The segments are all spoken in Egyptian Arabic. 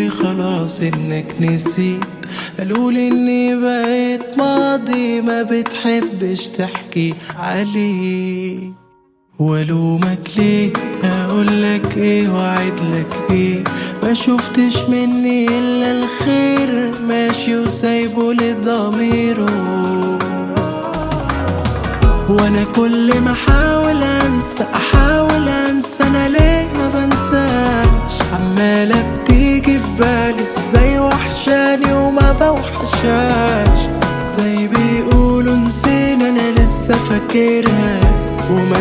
قالولي خلاص انك نسيت قالولي اني بقيت ماضي ما بتحبش تحكي عليه والومك ليه اقولك ايه واعدلك ايه ما شفتش مني الا الخير ماشي وسايبه لضميره وانا كل ما احاول انسى احاول انسى انا ليه ما بنساش عمالة بتيجي في بالي ازاي وحشاني وما بوحشاش ازاي بيقولوا نسينا انا لسه فاكرها وما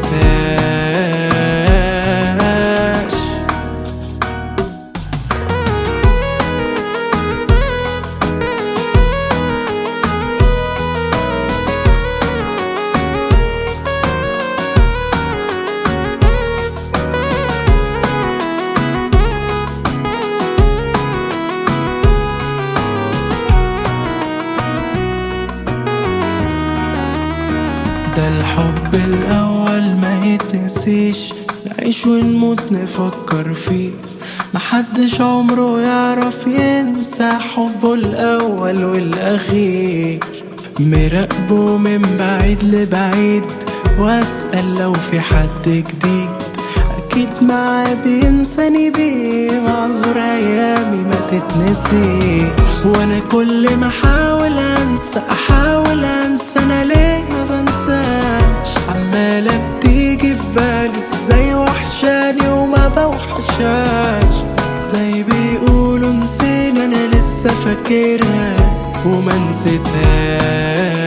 نسيتهاش ده الحب الأول ما يتنسيش نعيش ونموت نفكر فيه محدش عمره يعرف ينسى حبه الأول والأخير مراقبه من بعيد لبعيد وأسأل لو في حد جديد أكيد معاه بينساني بيه معذور أيامي ما تتنسيش وأنا كل ما أحاول أنسى أحاول أنسى أنا ليه ما بنساش عمالة بتيجي في بالي ازاي وحشاني وما بوحشاش ازاي بيقولوا نسينا أنا لسه فاكرها وما نسيتهاش